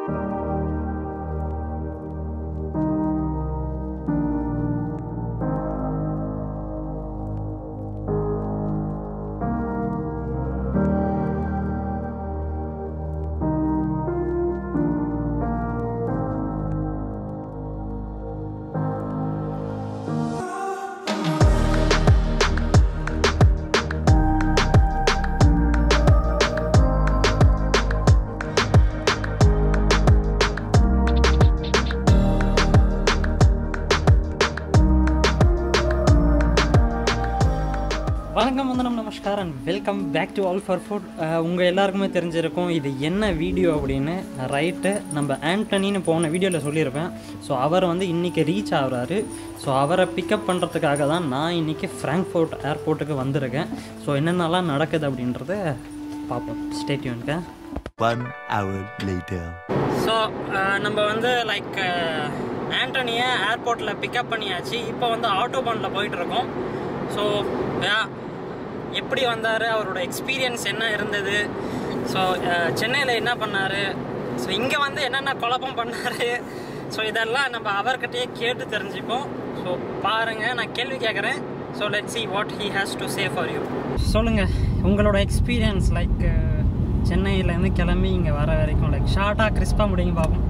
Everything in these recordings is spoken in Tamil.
வணக்கம் வந்தனம் நமஸ்காரம் welcome back to all for food உங்கள் எல்லாருக்குமே தெரிஞ்சிருக்கும் இது என்ன வீடியோ அப்படின்னு ரைட்டு நம்ம ஆண்டனின்னு போன வீடியோவில் சொல்லியிருப்பேன் ஸோ அவர் வந்து இன்றைக்கி ரீச் ஆகுறாரு ஸோ அவரை பிக்கப் பண்ணுறதுக்காக தான் நான் இன்றைக்கி ஃப்ராங்க்ஃபோர்ட் ஏர்போர்ட்டுக்கு வந்திருக்கேன் ஸோ என்னென்னலாம் நடக்குது அப்படின்றத பார்ப்போம் ஸ்டேட்யூனுக்கு One hour later. ஸோ நம்ம வந்து லைக் ஆண்டனியை ஏர்போர்ட்டில் பிக்கப் பண்ணியாச்சு இப்போ வந்து ஆட்டோபானில் போயிட்டுருக்கோம் ஸோ எப்படி வந்தார் அவரோட எக்ஸ்பீரியன்ஸ் என்ன இருந்தது ஸோ சென்னையில் என்ன பண்ணார் ஸோ இங்கே வந்து என்னென்ன குழப்பம் பண்ணார் ஸோ இதெல்லாம் நம்ம அவர்கிட்டயே கேட்டு தெரிஞ்சுப்போம் ஸோ பாருங்கள் நான் கேள்வி கேட்குறேன் so let see what he has to say for you சொல்லுங்கள் உங்களோட எக்ஸ்பீரியன்ஸ் லைக் சென்னையிலேருந்து கிளம்பி இங்கே வர வரைக்கும் லைக் ஷார்ட்டாக கிறிஸ்பாக முடியுங்க பார்ப்போம்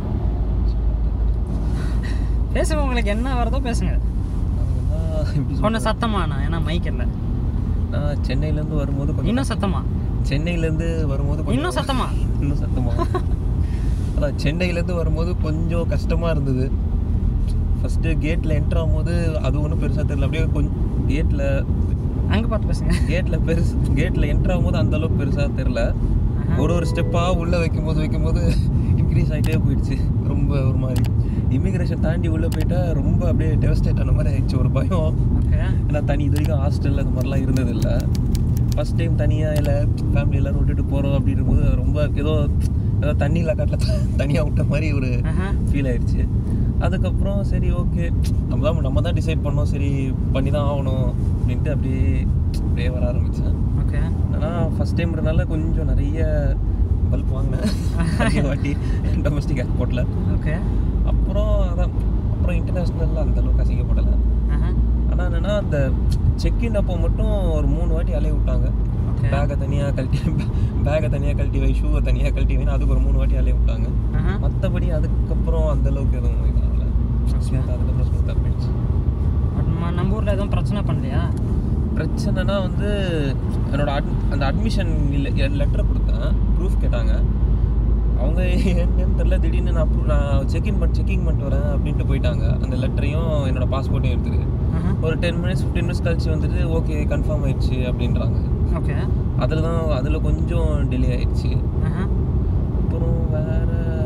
பேசுங்க உங்களுக்கு என்ன வருதோ பேசுங்க நான் எப்படி சொல்றது? கொஞ்சம் சத்தமாண்ணா ஏன்னா மைக் இல்லை நான் சென்னையிலேருந்து வரும்போது கொஞ்சம் இன்னும் சத்தமா சென்னையிலேருந்து வரும்போது கொஞ்சம் இன்னும் சத்தமா இன்னும் சத்தமா அதான் சென்னையிலேருந்து வரும்போது கொஞ்சம் கஷ்டமாக இருந்தது ஃபஸ்ட்டு கேட்டில் என்ட்ரு ஆகும்போது அது ஒன்றும் பெருசாக தெரியல அப்படியே கொஞ்சம் கேட்டில் அங்கே பார்த்து பேசுங்க கேட்டில் பெருசு கேட்டில் என்ட்ரு ஆகும்போது அந்த அளவுக்கு பெருசாக தெரில ஆஹா. ஒரு ஒரு ஸ்டெப்பாக உள்ளே வைக்கும்போது வைக்கும்போது இன்க்ரீஸ் ஆகிட்டே போயிடுச்சு ரொம்ப ஒரு மாதிரி இமிக்ரேஷன் தாண்டி உள்ளே போயிட்டா ரொம்ப அப்படியே டெவஸ்டேட் ஆன மாதிரி ஆயிடுச்சு ஒரு பயம் ஓகே ஏன்னா தனி இது வரைக்கும் ஹாஸ்டலில் அது மாதிரிலாம் இருந்ததில்ல ஃபஸ்ட் டைம் தனியாக இல்லை ஃபேமிலி எல்லாரும் விட்டுட்டு போகிறோம் அப்படின்ற போது ரொம்ப ஏதோ ஏதோ தண்ணியில் காட்டில் தனியாக விட்ட மாதிரி ஒரு ஆஹா ஃபீல் ஆயிடுச்சு அதுக்கப்புறம் சரி ஓகே நம்ம தான் நம்ம தான் டிசைட் பண்ணோம் சரி பண்ணி தான் ஆகணும் அப்படின்ட்டு அப்படியே அப்படியே வர ஆரம்பித்தேன் ஓகே ஆனால் ஃபஸ்ட் டைம்ன்றனால கொஞ்சம் நிறைய பல்ப் வாங்கினேன் நிறைய வாட்டி டொமஸ்டிக் ஏர்போர்ட்டில் ஓகே அப்புறம் அதான் அப்புறம் இன்டர்நேஷ்னலில் அந்த அளவுக்கு அசிங்கப்படலை ஆஹா ஆனால் என்னன்னா அந்த செக்இன் அப்போ மட்டும் ஒரு மூணு வாட்டி அலைய விட்டாங்க ஓகே பேக்கை தனியாக கழட்டி பேக்கை தனியாக கழட்டி வை ஷூவை தனியாக கழட்டி வைன்னு அதுக்கு ஒரு மூணு வாட்டி அலைய விட்டாங்க ஆஹா மற்றபடி அதுக்கப்புறம் அந்த அளவுக்கு எதுவும் இதாகல ஸ்மூத்தாக அதுக்கப்புறம் ஸ்மூத்தாக போயிடுச்சு பட் ம- நம்ம ஊரில் எதுவும் பிரச்சனை பண்ணலையா பிரச்சனைனா வந்து என்னோட அட் அந்த அட்மிஷன் இல்லை லெட்டர் கொடுத்தேன் ப்ரூஃப் கேட்டாங்க அவங்க என்னன்னு தெரில திடீர்னு நான் approve- நான் செக்இன் பண்ணி செக்கிங் பண்ணிட்டு வரேன் அப்படின்ட்டு போயிட்டாங்க அந்த லெட்டரையும் என்னோட பாஸ்போர்ட்டையும் எடுத்துட்டு ஆஹா ஒரு டென் மினிட்ஸ் ஃபிஃப்டீன் மினிட்ஸ் கழிச்சு வந்துட்டு ஓகே கன்ஃபார்ம் ஆயிடுச்சு அப்படின்றாங்க ஓகே அதில் தான் அதில் கொஞ்சம் டிலே ஆயிடுச்சு ஆஹா அப்புறம் வேற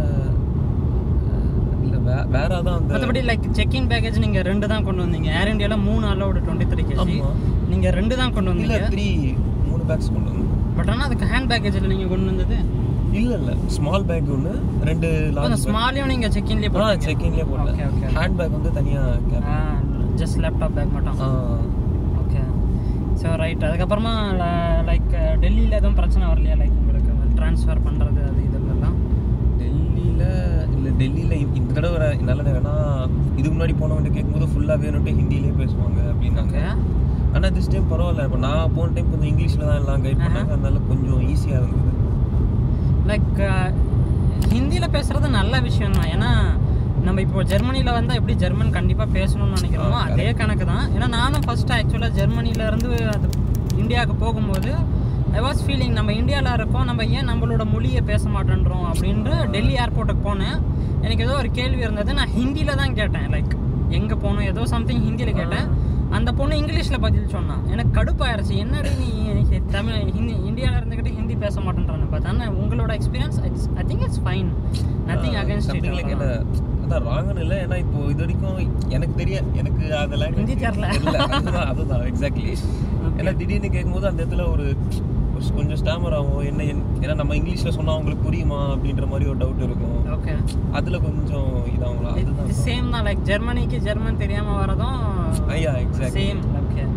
இல்லை வே வேற தான் அந்த மற்றபடி லைக் செக்இன் பேக்கேஜ் நீங்கள் ரெண்டு தான் கொண்டு வந்தீங்க ஏர் இந்தியாவில் மூணு அலோடு டுவெண்ட்டி த்ரீ கேஜி ஆமா. நீங்கள் ரெண்டு தான் கொண்டு இல்லை வந்தீங்க த்ரீ மூணு பேக்ஸ் கொண்டு வந்தேன் பட் ஆனால் அதுக்கு ஹேண்ட் பேக்கேஜில் நீங்கள் கொண்டு வந்தது இல்லை இல்லை ஸ்மால் பேக் ஒன்று ரெண்டு அந்த லார்ஜ் ஸ்மாலையும் நீங்கள் செக்இன்லேயே ஆ போட்டீங்க செக்கிங்லேயே போடல Okay, okay. ஹேண்ட் பேக் வந்து தனியாக ஜஸ்ட் லேப்டாப் பேக் மட்டும் ஆ ஓகே ஸோ ரைட் அதுக்கப்புறமா லைக் டெல்லியில் எதுவும் பிரச்சனை வரலையா லைக் உங்களுக்கு ட்ரான்ஸ்ஃபர் பண்ணுறது அது இதெல்லாம் டெல்லியில் இல்லை டெல்லியில் இந்த தடவை நல்ல ஏன்னா இதுக்கு முன்னாடி போனவங்க கேட்கும்போது ஃபுல்லாக வேணும்ட்டு ஹிந்திலே பேசுவாங்க அப்படின்னாங்க ஓகே ஆனால் திஸ் டைம் பரவாயில்ல இப்போ நான் போன டைம் கொஞ்சம் இங்கிலீஷில் தான் எல்லாம் கைட் பண்ணாங்க அதனால கொஞ்சம் ஈஸியாக இருந்தது லைக் ஹிந்தியில் பேசுகிறது நல்ல விஷயம் தான் ஏன்னா நம்ம இப்போ ஜெர்மனியில் வந்தால் எப்படி ஜெர்மன் கண்டிப்பாக பேசணும்னு நினைக்கிறோமோ ஆ, அதே கணக்கு தான் ஏன்னா நானும் ஃபஸ்ட்டு ஆக்சுவலாக ஜெர்மனிலேருந்து அது இந்தியாவுக்கு போகும்போது ஐ வாஸ் ஃபீலிங் நம்ம இந்தியாவில் இருக்கோம் நம்ம ஏன் நம்மளோட மொழியை பேச மாட்டேன்றோம் அப்படின்ட்டு டெல்லி ஏர்போர்ட்டுக்கு போனேன் எனக்கு ஏதோ ஒரு கேள்வி இருந்தது நான் ஹிந்தியில் தான் கேட்டேன் லைக் எங்கே போகணும் ஏதோ சம்திங் ஹிந்தியில் கேட்டேன் அந்த பொண்ணு இங்கிலீஷில் பதில் சொன்னான் எனக்கு கடுப்பாயிருச்சு என்னடி நீ எனக்கு தமிழ் ஹிந்தி இந்தியாவில் இருந்துக்கிட்டு ஹிந்தி பேச மாட்டேன்றான்னு பார்த்தா ஆனா உங்களோட experience I think it's fine nothing against something like என்ன அதான் ராங்கன்னு இல்லை ஏன்னா இப்போ இது வரைக்கும் எனக்கு தெரிய எனக்கு அதெல்லாம் ஹிந்தி தெரியல. அதுதான் அதுதான் எக்ஸாக்ட்லி ஏன்னா திடீர்னு கேட்கும்போது அந்த இடத்துல ஒரு ஒரு கொஞ்சம் ஸ்டாமர் ஆகும் என்ன என்- ஏன்னா நம்ம இங்கிலீஷில் சொன்னால் அவங்களுக்கு புரியுமா அப்படின்ற மாதிரி ஒரு டவுட் இருக்கும் ஓகே அதில் கொஞ்சம் இதாகுங்களா அதுதான் சேம் தான் லைக் ஜெர்மனிக்கு ஜெர்மன் தெரியாமல் வரதும் ஐயா எக்ஸாக்ட்லி சேம் ஓகே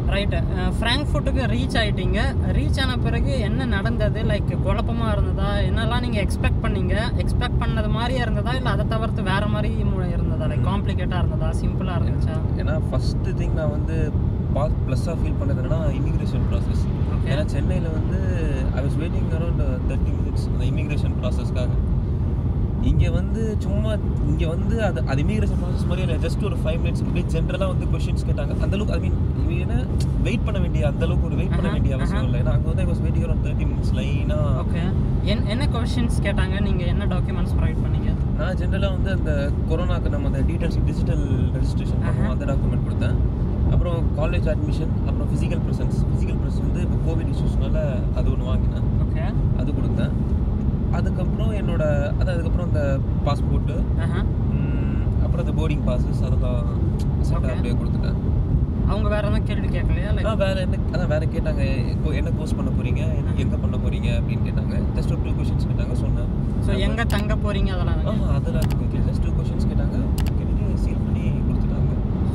ரைட்டு ஃப்ராங்க்ஃபுட்டுக்கு ரீச் ஆயிட்டீங்க ரீச் ஆன பிறகு என்ன நடந்தது லைக் குழப்பமா இருந்ததா என்னெல்லாம் நீங்கள் எக்ஸ்பெக்ட் பண்ணீங்க எக்ஸ்பெக்ட் பண்ணது மாதிரியே இருந்ததா இல்லை அதை தவிர்த்து வேற மாதிரி மு- இருந்ததா லைக் காம்ப்ளிகேட்டாக இருந்ததா சிம்பிளாக இருந்துச்சா ஏன்னா ஃபஸ்ட்டு திங் நான் வந்து பா ப்ளஸ்ஸாக ஃபீல் பண்ணது என்னன்னா இமிக்ரேஷன் ப்ராசஸ் Okay. ஏன்னா சென்னையில் வந்து I was waiting around thirty minutes அந்த இமிக்ரேஷன் ப்ராசஸ்க்காக இங்கே வந்து சும்மா இங்கே வந்து அது அது இமிக்ரேஷன் ப்ராசஸ் மாதிரி இல்லை ஜஸ்ட் ஒரு ஃபைவ் மினிட்ஸ் அப்படியே ஜென்ரலாக வந்து கொஷின்ஸ் கேட்டாங்க அந்த அளவுக்கு ஐ மீன் ஏன்னா வெயிட் பண்ண வேண்டிய அந்த அளவுக்கு ஒரு வெயிட் பண்ண Uh-huh, வேண்டிய அவசியம் uh-huh. இல்லை ஏன்னா அங்கே வந்து I was waiting around thirty minutes லைனாக ஓகே என் என்ன கொஷின்ஸ் கேட்டாங்க நீங்கள் என்ன டாக்குமெண்ட்ஸ் ப்ரொவைட் பண்ணீங்க நான் ஜென்ரலாக வந்து அந்த கொரோனாக்கு நம்ம அந்த டீட்டெயில்ஸ் டிஜிட்டல் ரெஜிஸ்ட்ரேஷன் பண்ணுவோம் அந்த டாக்குமெண்ட் கொடுத்தேன் அப்புறம் காலேஜ் அட்மிஷன் அப்புறம் ஃபிசிக்கல் ப்ரெசன்ஸ் ஃபிசிக்கல் ப்ரெசன்ஸ் வந்து இப்போ கோவிட் இஷ்யூஸ்னால அது ஒன்று வாங்கினேன் ஓகே அது கொடுத்தேன் அதுக்கப்புறம் என்னோட அது அதுக்கப்புறம் இந்த பாஸ்போர்ட்டு ஆஹா அப்புறம் இந்த போர்டிங் பாசஸ் அதெல்லாம் செட் Okay. அப்படியே கொடுத்துட்டேன் அவங்க வேற எதுவும் கேள்வி கேட்கலையா லைக் நான் வேறு என்ன அதான் வேறு கேட்டாங்க இப்போ என்ன கோர்ஸ் பண்ண போகிறீங்க எங்கே பண்ண போகிறீங்க அப்படின்னு கேட்டாங்க ஜஸ்ட் ஒரு டூ கொஷின்ஸ் கேட்டாங்க சொன்னேன் ஸோ எங்கே தங்க போகிறீங்க அதெல்லாம் ஆ அதெல்லாம் கேட்கல ஜஸ்ட் டூ கொஷின்ஸ் கேட்டாங்க கேட்டுட்டு சீல் பண்ணி கொடுத்துட்டாங்க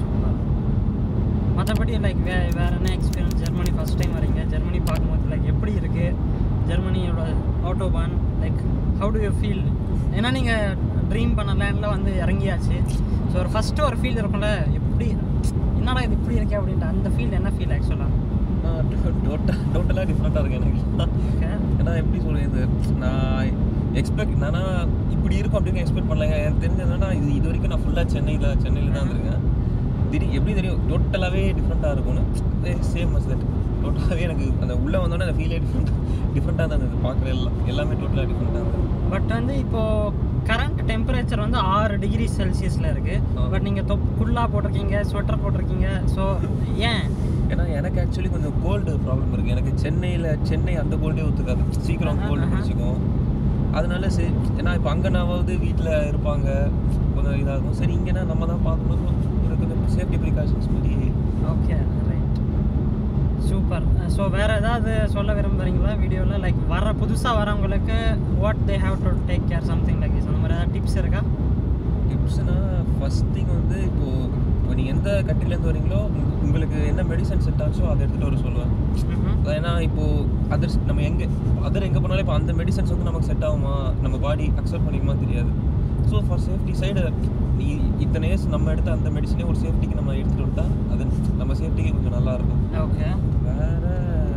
மற்றபடி லைக் வே வேறு என்ன எக்ஸ்பீரியன்ஸ் ஜெர்மனி ஃபர்ஸ்ட் டைம் வரீங்க ஜெர்மனி பார்க்கும்போது லைக் எப்படி இருக்குது ஜெர்மனியோட autobahn like how do you feel ஏன்னா நீங்கள் ட்ரீம் பண்ண லேண்டில் வந்து இறங்கியாச்சு ஸோ ஒரு ஃபஸ்ட்டு ஒரு ஃபீல் இருக்கும்ல எப்படி என்னடா இது இப்படி இருக்கே அப்படின்ட்டு அந்த ஃபீல் என்ன ஃபீல் ஆக்சுவலாக டோட்டல் டோட்டலாக டிஃப்ரெண்ட்டாக இருக்கு எனக்கு ஓகே ஏன்னா எப்படி சொல்றது நான் எக்ஸ்பெக்ட் நானா இப்படி இருக்கும் அப்படின்னு எக்ஸ்பெக்ட் பண்ணல எனக்கு தெரிஞ்சதுன்னா இது இது வரைக்கும் நான் ஃபுல்லாக சென்னையில் சென்னையில் தான் இருந்திருக்கேன் திடீர் எப்படி தெரியும் டோட்டலாகவே டிஃப்ரெண்ட்டாக இருக்கும்னு சேம் அஸ் தட் டோட்டலாகவே எனக்கு அந்த உள்ளே வந்தோடனே அந்த ஃபீலே டிஃப்ரெண்ட் டிஃப்ரெண்ட்டாக தான் இருந்தது பார்க்குற எல்லாம் எல்லாமே டோட்டலாக டிஃப்ரெண்ட்டாக இருந்தது பட் வந்து இப்போது கரண்ட் டெம்பரேச்சர் வந்து ஆறு டிகிரி செல்சியஸில் இருக்குது ஆ. பட் நீங்கள் தொப் குல்லா போட்டிருக்கீங்க ஸ்வெட்டர் போட்டிருக்கீங்க ஸோ ஏன் ஏன்னா எனக்கு ஆக்சுவலி கொஞ்சம் கோல்டு ப்ராப்ளம் இருக்குது எனக்கு சென்னையில் சென்னை அந்த கோல்டே ஒத்துக்காது சீக்கிரம் ஆஹா, கோல்டு ஆஹா. பிடிச்சிக்கும் அதனால சரி ஏன்னா இப்போ அங்கேனாவது வீட்டில் இருப்பாங்க கொஞ்சம் இதாகும் சரி இங்கேனா நம்ம தான் பார்க்கணும் ஒரு கொஞ்சம் சேஃப்டி ப்ரிகாஷன்ஸ் மாதிரி ஓகே ரைட் சூப்பர் ஸோ வேறு ஏதாவது சொல்ல விரும்புகிறீங்களா வீடியோவில் லைக் வர புதுசாக வரவங்களுக்கு what they have to take care something like அந்த மாதிரி ஏதாவது டிப்ஸ் இருக்கா டிப்ஸ்னா ஃபர்ஸ்ட் திங் வந்து இப்போது இப்போ நீங்கள் எந்த கண்ட்ரிலேருந்து வரீங்களோ உங்க- உங்களுக்கு என்ன மெடிசன் செட் ஆச்சோ அதை எடுத்துகிட்டு வர சொல்லுவேன் அதான் ஏன்னா இப்போது அதர்ஸ் நம்ம எங்கே அதர் எங்கே போனாலும் இப்போ அந்த மெடிசன்ஸ் வந்து நமக்கு செட் ஆகுமா நம்ம பாடி அக்செப்ட் பண்ணிக்குமா தெரியாது ஸோ ஃபார் சேஃப்டி சைடு நீ இத்தனை இயர்ஸ் நம்ம எடுத்த அந்த மெடிசனே ஒரு சேஃப்டிக்கு நம்ம எடுத்துகிட்டு வந்துட்டா அது நம்ம சேஃப்டிக்கு கொஞ்சம் நல்லா இருக்கும் ஓகே வேறு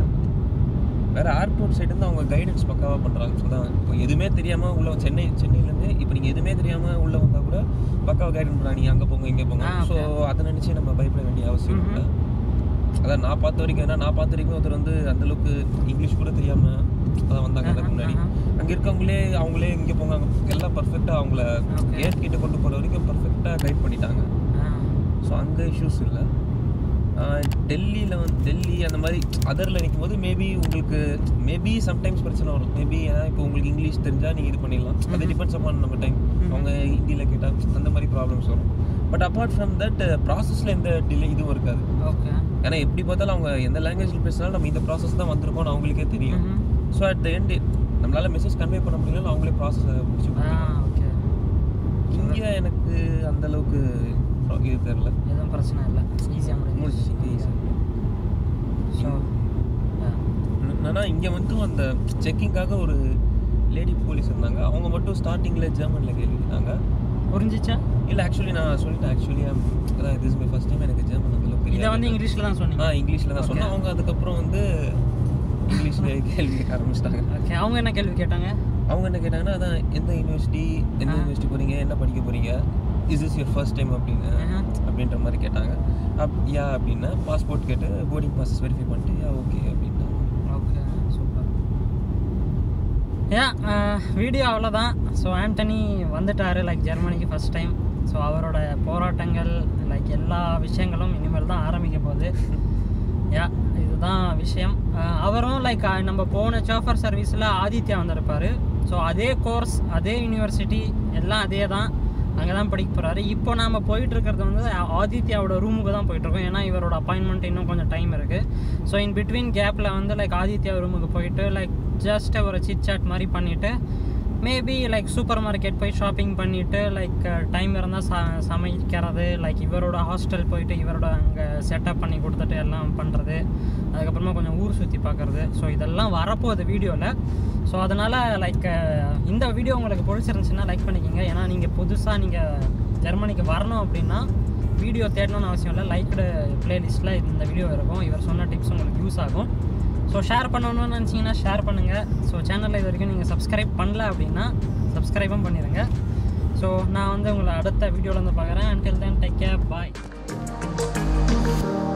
வேறு ஏர்போர்ட் சைடு வந்து அவங்க கைடன்ஸ் பக்காவாக பண்ணுறாங்க அதான் இப்போ எதுவுமே தெரியாமல் உள்ள சென்னை சென்னையிலேருந்து இப்போ நீங்கள் எதுவுமே தெரியாமல் உள்ளே வந்தால் கூட பக்காவாக கைடன் பண்ணுறாங்க நீங்கள் அங்கே போங்க இங்கே போங்க ஆ, ஸோ okay. அதை நினச்சி நம்ம பயப்பட வேண்டிய அவசியம் ம்ஹும். இல்லை அதான் நான் பார்த்த வரைக்கும் ஏன்னா நான் பார்த்த வரைக்கும் ஒருத்தர் வந்து அந்த அளவுக்கு இங்கிலீஷ் கூட தெரியாமல் அதான் வந்தாங்க அதுக்கு ஆஹா, முன்னாடி ஆஹா. அங்கே இருக்கவங்களே அவங்களே இங்கே போங்க அங்க எல்லாம் பர்ஃபெக்டாக அவங்கள Okay. கேட் கிட்ட கொண்டு போகிற வரைக்கும் பர்ஃபெக்டாக கைட் பண்ணிட்டாங்க ஸோ அங்கே இஷ்யூஸ் இல்லை டெல்லியில் வந்து டெல்லி அந்த மாதிரி அதரில் நிற்கும் போது மேபி உங்களுக்கு மேபி சம்டைம்ஸ் பிரச்சனை வரும் மேபி ஏன்னா இப்போ உங்களுக்கு இங்கிலீஷ் தெரிஞ்சால் நீங்கள் இது பண்ணிடலாம் அது Mhm. டிபெண்ட்ஸ் அப்பான் நம்ம டைம் Mhm. அவங்க ஹிந்தியில் கேட்டால் அந்த மாதிரி ப்ராப்ளம்ஸ் வரும் பட் அப்பார்ட் ஃப்ரம் தட் ப்ராசஸில் எந்த டிலே இதுவும் இருக்காது ஓகே ஏன்னா எப்படி பார்த்தாலும் அவங்க எந்த லாங்குவேஜில் பேசினாலும் நம்ம இந்த ப்ராசஸ் தான் வந்திருக்கோம்னு அவங்களுக்கே தெரியும் ஸோ அட் த எண்ட் நம்மளால மெசேஜ் கன்வே பண்ண முடியல அவங்களே ப்ராசஸை முடிச்சு கொடுத்துருவாங்க ஓகே இங்கே எனக்கு அந்த அளவுக்கு இது தெரில எதுவும் பிரச்சனை இல்லை ஈஸியாக முடிஞ்சு முடிஞ்சிச்சு இங்கே ஈஸியாக ஸோ ஆனால் இங்கே மட்டும் அந்த செக்கிங்காக ஒரு லேடி போலீஸ் இருந்தாங்க அவங்க மட்டும் ஸ்டார்டிங்கில் ஜெர்மனில் கேள்வி கேட்டாங்க புரிஞ்சிச்சா இல்லை ஆக்சுவலி நான் சொல்லிட்டேன் ஆக்சுவலி அதான் இது மை ஃபஸ்ட் டைம் எனக்கு ஜெர்மன் அந்த அளவுக்கு இதை வந்து இங்கிலீஷில் தான் ஆ சொன்னீங்க இங்கிலீஷில் தான் சொன்னேன் Okay. அவங்க அதுக்கப்புறம் வந்து இங்கிலீஷில் கேள்வி கேட்க ஆரம்பிச்சிட்டாங்க ஓகே அவங்க என்ன கேள்வி கேட்டாங்க அவங்க என்ன கேட்டாங்கன்னா அதான் எந்த யூனிவர்சிட்டி எந்த ஆ. யூனிவர்சிட்டி போகிறீங்க என்ன படிக்க போகிறீங்க is is your first time அப்படின்னு ஆஹா. அப்படின்ற மாதிரி கேட்டாங்க அப் யா அப்படின்னா பாஸ்போர்ட் கேட்டு போர்டிங் பாஸஸ் வெரிஃபை பண்ணிட்டு யா ஓகே அப்படின்ட்டாங்க ஓகே சூப்பர் ஏன் வீடியோ அவ்வளோதான் ஸோ ஆண்டனி வந்துட்டார் லைக் ஜெர்மனிக்கு ஃபர்ஸ்ட் டைம் ஸோ அவரோட போராட்டங்கள் லைக் எல்லா விஷயங்களும் இனிமேல் தான் ஆரம்பிக்க போகுது யா இதுதான் விஷயம் அஹ், அவரும் லைக் நம்ம போன சோஃபர் சர்வீஸில் ஆதித்யா வந்திருப்பார் ஸோ அதே கோர்ஸ் அதே யூனிவர்சிட்டி எல்லாம் அதே தான் அங்கே தான் படிக்க போகிறாரு இப்போ நாம் போயிட்டு இருக்கிறது வந்து ஆதித்யாவோட ரூமுக்கு தான் போயிட்டுருக்கோம் ஏன்னா இவரோட அப்பாயின்மெண்ட் இன்னும் கொஞ்சம் டைம் இருக்குது ஸோ இன் பிட்வீன் கேப்பில் வந்து லைக் ஆதித்யா ரூமுக்கு போயிட்டு லைக் ஜஸ்ட் ஒரு சிட் சாட் மாதிரி பண்ணிவிட்டு மேபி லைக் சூப்பர் மார்க்கெட் போய் ஷாப்பிங் பண்ணிவிட்டு லைக் டைம் இருந்தால் ச சமைக்கிறது லைக் இவரோட ஹாஸ்டல் போயிட்டு இவரோட அங்கே செட்டப் பண்ணி கொடுத்துட்டு எல்லாம் பண்ணுறது அதுக்கப்புறமா கொஞ்சம் ஊர் சுற்றி பார்க்குறது ஸோ இதெல்லாம் வரப்போகுது வீடியோவில் ஸோ அதனால் லைக் இந்த வீடியோ உங்களுக்கு பிடிச்சிருந்துச்சுன்னா லைக் பண்ணிக்கோங்க ஏன்னா நீங்கள் புதுசாக நீங்கள் ஜெர்மனிக்கு வரணும் அப்படின்னா வீடியோ தேடணும்னு அவசியம் இல்லை லைக்டு பிளேலிஸ்ட்டில் இந்த வீடியோ இருக்கும் இவர் சொன்ன டிப்ஸ் உங்களுக்கு யூஸ் ஆகும் ஸோ ஷேர் பண்ணணும்னு நினச்சிங்கன்னா ஷேர் பண்ணுங்கள் ஸோ சேனலில் இது வரைக்கும் நீங்கள் சப்ஸ்கிரைப் பண்ணல அப்படின்னா சப்ஸ்கிரைபும் பண்ணிடுங்க ஸோ நான் வந்து உங்களை அடுத்த வீடியோவில் வந்து பார்க்குறேன் until then டேக் கேர் பாய்